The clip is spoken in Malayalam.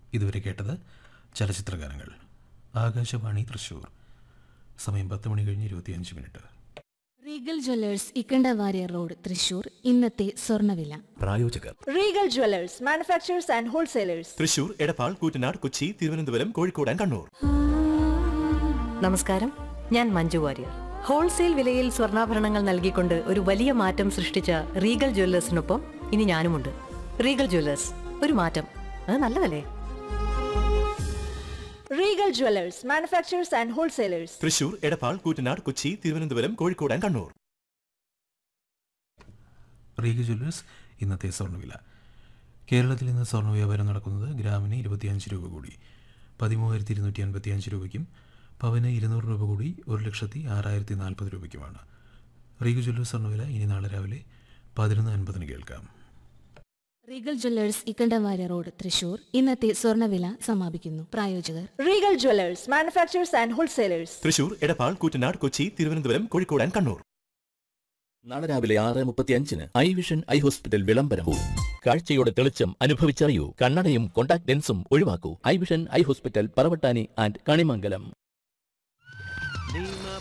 ഇതുവരെ കേട്ടത് ചലച്ചിത്രഗാനങ്ങൾ ആകാശവാണി തൃശൂർ സമയം പത്ത് മണി കഴിഞ്ഞ് ഇരുപത്തിയഞ്ച് minute Regal jewellers Ikkanda Warrier road Thrissur ഇന്നത്തെ സ്വർണ്ണവില പ്രായോജകർ Regal Jewelers, manufacturers and wholesalers. Thrissur Edappal Koottanad Kochi Thiruvananthapuram Kozhikode and Kannur നമസ്കാരം ഞാൻ മഞ്ജു വാര്യർ ഹോൾസെയിൽ വിലയിൽ സ്വർണ്ണാഭരണങ്ങൾ നൽകിക്കൊണ്ട് ഒരു വലിയ മാറ്റം സൃഷ്ടിച്ച റീഗൽ ജ്വല്ലേഴ്സിനൊപ്പം ഇനി ഞാനുമുണ്ട് റീഗൽ ജ്വല്ലേഴ്സ് ഒരു മാറ്റം അത് നല്ലതല്ലേ Regal Jewelers, manufacturers and wholesalers. Thrissur Edappal Koottanad Kochi Thiruvananthapuram Kozhikode and Kannur Regal jewellers ഇന്നത്തെ സ്വർണ്ണവില കേരളത്തിൽ ഇന്ന് സ്വർണ്ണ വ്യാപാരം നടക്കുന്നത് ഗ്രാമിന് ഇരുപത്തിയഞ്ച് രൂപ കൂടി പതിമൂവായിരത്തി ഇരുന്നൂറ്റി അൻപത്തി അഞ്ച് രൂപയ്ക്കും പവന് ഇരുന്നൂറ് രൂപ കൂടി ഒരു ലക്ഷത്തി ആറായിരത്തി നാൽപ്പത് രൂപയ്ക്കുമാണ് റീഗ ജ്വല്ലേഴ്സ് സ്വർണ്ണവില ഇനി നാളെ രാവിലെ പതിനൊന്ന് അൻപതിന് കേൾക്കാം Regal jewellers Ikkanda Warrier road Thrissur ഇന്നത്തെ സ്വർണ്ണവില സമാപിക്കുന്നു പ്രായോജകർ Regal Jewelers, manufacturers and wholesalers. Thrissur Edappal Koottanad Kochi Thiruvananthapuram Kozhikode and Kannur നാളെ രാവിലെ ആറ് മുപ്പത്തിയഞ്ചിന് ഐ വിഷൻ ഐ ഹോസ്പിറ്റൽ വിളംബരവും കാഴ്ചയുടെ തെളിച്ചം അനുഭവിച്ചറിയൂ കണ്ണടയും കോണ്ടാക്ട് ലെൻസും ഒഴിവാക്കൂ eye vision eye hospital Paravattani and Kanimangalam